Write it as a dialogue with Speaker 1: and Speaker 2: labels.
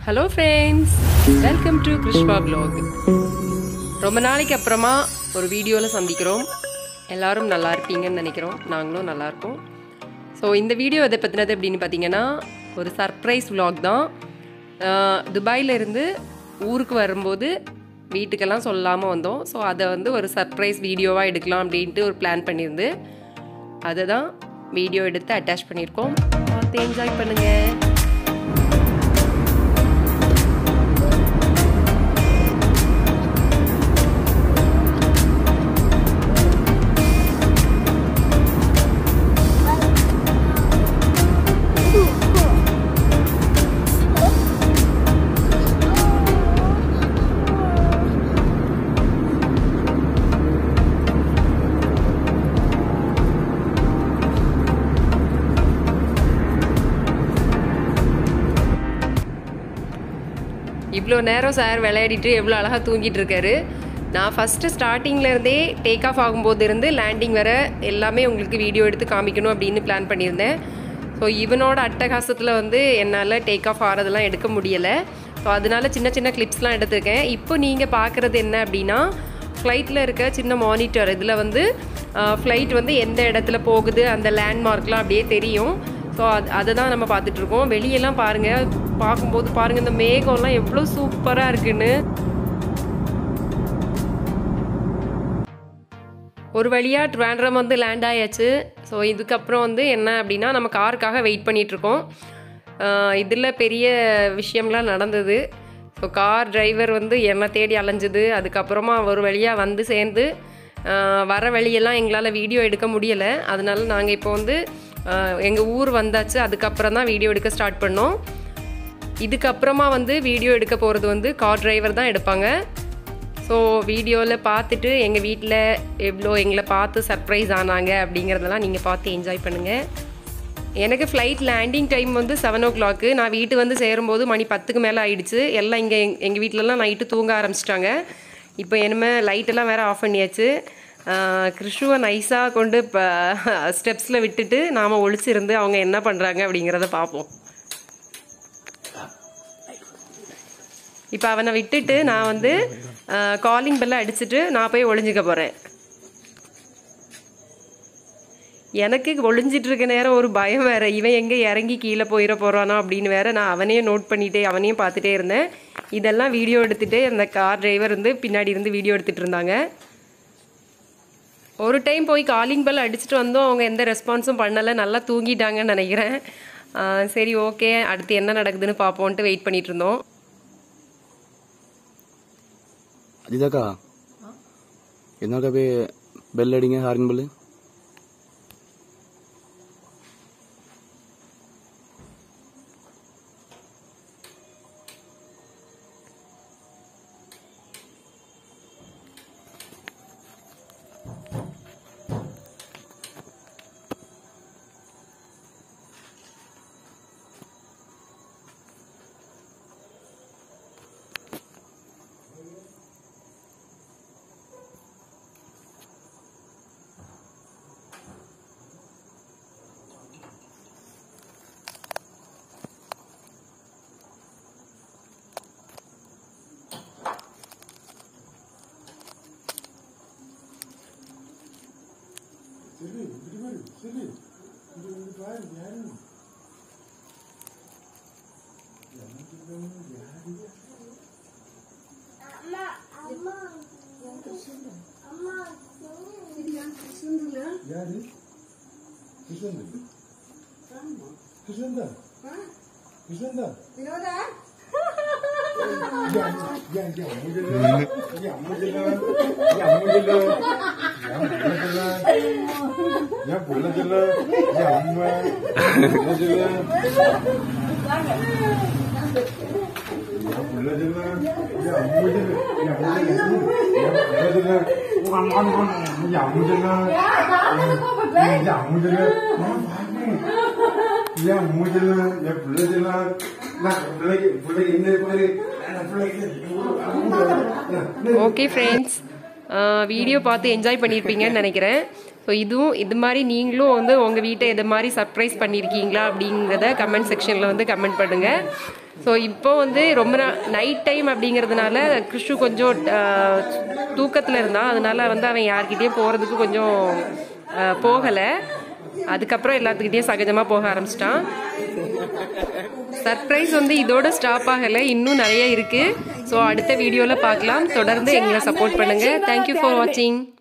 Speaker 1: hello friends welcome to Krishva vlog ரொம்ப நாளைக்கு அப்புறமா ஒரு வீடியோவில் சந்திக்கிறோம் எல்லாரும் நல்லா இருப்பீங்கன்னு நினைக்கிறோம் நாங்களும் நல்லா இருக்கோம் ஸோ இந்த வீடியோ எதை பற்றினது அப்படின்னு பார்த்தீங்கன்னா ஒரு சர்ப்ரைஸ் vlog தான் ஆஹ் துபாயில இருந்து ஊருக்கு வரும்போது வீட்டுக்கெல்லாம் சொல்லாமல் வந்தோம் ஸோ அதை வந்து ஒரு சர்ப்ரைஸ் வீடியோவாக எடுக்கலாம் அப்படின்ட்டு ஒரு பிளான் பண்ணியிருந்து அதை தான் வீடியோ எடுத்து அட்டாச் பண்ணியிருக்கோம் பார்த்து என்ஜாய் பண்ணுங்கள் இவ்வளோ நேரம் சார் விளையாடிட்டு எவ்வளோ அழகாக தூங்கிட்டு இருக்காரு நான் ஃபஸ்ட்டு ஸ்டார்டிங்லேருந்தே டேக் ஆஃப் ஆகும்போது இருந்து லேண்டிங் வர எல்லாமே உங்களுக்கு வீடியோ எடுத்து காமிக்கணும் அப்படின்னு பிளான் பண்ணியிருந்தேன் ஸோ இவனோட அட்டகாசத்தில் வந்து என்னால் டேக் ஆஃப் ஆகிறதெல்லாம் எடுக்க முடியலை ஸோ அதனால சின்ன சின்ன கிளிப்ஸ்லாம் எடுத்திருக்கேன் இப்போ நீங்கள் பார்க்குறது என்ன அப்படின்னா ஃப்ளைட்டில் இருக்க சின்ன மானிட்டர் இதில் வந்து ஃப்ளைட் வந்து எந்த இடத்துல போகுது அந்த லேண்ட்மார்க்லாம் அப்படியே தெரியும் ஸோ அது அதை தான் நம்ம பார்த்துட்ருக்கோம் வெளியெல்லாம் பாருங்கள் பார்க்கும்போது பாருங்கள் இந்த மேகம்லாம் எவ்வளோ சூப்பராக இருக்குன்னு ஒரு வழியாக ட்ராண்ட்ரம் வந்து லேண்ட் ஆயாச்சு ஸோ இதுக்கப்புறம் வந்து என்ன அப்படின்னா நம்ம காருக்காக வெயிட் பண்ணிகிட்ருக்கோம் இதில் பெரிய விஷயம்லாம் நடந்தது ஸோ கார் டிரைவர் வந்து என்னை தேடி அலைஞ்சுது அதுக்கப்புறமா ஒரு வழியாக வந்து சேர்ந்து ஆஹ் வர வழியெல்லாம் எங்களால் வீடியோ எடுக்க முடியலை அதனால நாங்கள் இப்போ வந்து எங்கள் ஊர் வந்தாச்சு அதுக்கப்புறம் தான் வீடியோ எடுக்க ஸ்டார்ட் பண்ணோம் இதுக்கப்புறமா வந்து வீடியோ எடுக்க போகிறது வந்து கார் டிரைவர் தான் எடுப்பாங்க ஸோ வீடியோவில் பார்த்துட்டு எங்கள் வீட்டில் எவ்வளோ எங்களை பார்த்து சர்ப்ரைஸ் ஆனாங்க அப்படிங்கிறதெல்லாம் நீங்கள் பார்த்து என்ஜாய் பண்ணுங்கள் எனக்கு ஃப்ளைட் லேண்டிங் டைம் வந்து செவன் ஓ கிளாக்கு நான் வீட்டு வந்து சேரும்போது மணி பத்துக்கு மேலே ஆயிடுச்சு எல்லாம் இங்கே எங்கள் வீட்டிலலாம் நைட்டு தூங்க ஆரம்பிச்சிட்டாங்க இப்போ இனிமே லைட்டெல்லாம் வேறு ஆஃப் பண்ணியாச்சு ஆஹ் கிறிஷுவை நைஸாக கொண்டு இப்போ ஸ்டெப்ஸில் விட்டுட்டு நாம் ஒழிச்சிருந்து அவங்க என்ன பண்ணுறாங்க அப்படிங்கிறத பார்ப்போம் இப்போ அவனை விட்டுட்டு நான் வந்து காலிங் பெல்ல அடிச்சுட்டு நான் போய் ஒளிஞ்சிக்க போகிறேன் எனக்கு ஒளிஞ்சிட்டு இருக்க நேரம் ஒரு பயம் வேற இவன் எங்கே இறங்கி கீழே போயிட போகிறானோ அப்படின்னு வேற நான் அவனையும் நோட் பண்ணிட்டே அவனையும் பார்த்துட்டே இருந்தேன் இதெல்லாம் வீடியோ எடுத்துட்டு அந்த கார் டிரைவர் வந்து பின்னாடி இருந்து வீடியோ எடுத்துட்டு இருந்தாங்க ஒரு டைம் போய் காலிங் பெல் அடிச்சுட்டு வந்தோம் அவங்க எந்த ரெஸ்பான்ஸும் பண்ணலை நல்லா தூங்கிட்டாங்கன்னு நினைக்கிறேன் ஆஹ் சரி ஓகே அடுத்து என்ன நடக்குதுன்னு பார்ப்போன்ட்டு வெயிட் பண்ணிட்டு இருந்தோம்
Speaker 2: அஜிதாக்கா என்னக்கா போய் பெல் அடிங்க ஹாரின் பெல்
Speaker 3: யாரு கிருஷ்ணன் கிருஷ்ணன் தான் கிருஷ்ணன் தான்
Speaker 1: ஓகே ஃப்ரெண்ட்ஸ் வீடியோ பார்த்து என்ஜாய் பண்ணியிருப்பீங்கன்னு நினைக்கிறேன் ஸோ இதுவும் இது மாதிரி நீங்களும் வந்து உங்கள் வீட்டை எது மாதிரி சர்ப்ரைஸ் பண்ணியிருக்கீங்களா அப்படிங்கிறத கமெண்ட் செக்ஷனில் வந்து கமெண்ட் பண்ணுங்கள் ஸோ இப்போ வந்து ரொம்ப நைட் டைம் அப்படிங்கிறதுனால கிறிஷு கொஞ்சம் தூக்கத்தில் இருந்தான் அதனால வந்து அவன் யார்கிட்டயும் போகிறதுக்கு கொஞ்சம் போகலை அதுக்கப்புறம் எல்லாத்துக்கிட்டேயும் சகஜமாக போக ஆரம்பிச்சிட்டான் சர்ப்ரைஸ் வந்து இதோட ஸ்டாப் ஆகலை இன்னும் நிறைய இருக்குது ஸோ அடுத்த வீடியோவில் பார்க்கலாம் தொடர்ந்து எங்களை சப்போர்ட் பண்ணுங்கள் தேங்க்யூ ஃபார் வாட்சிங்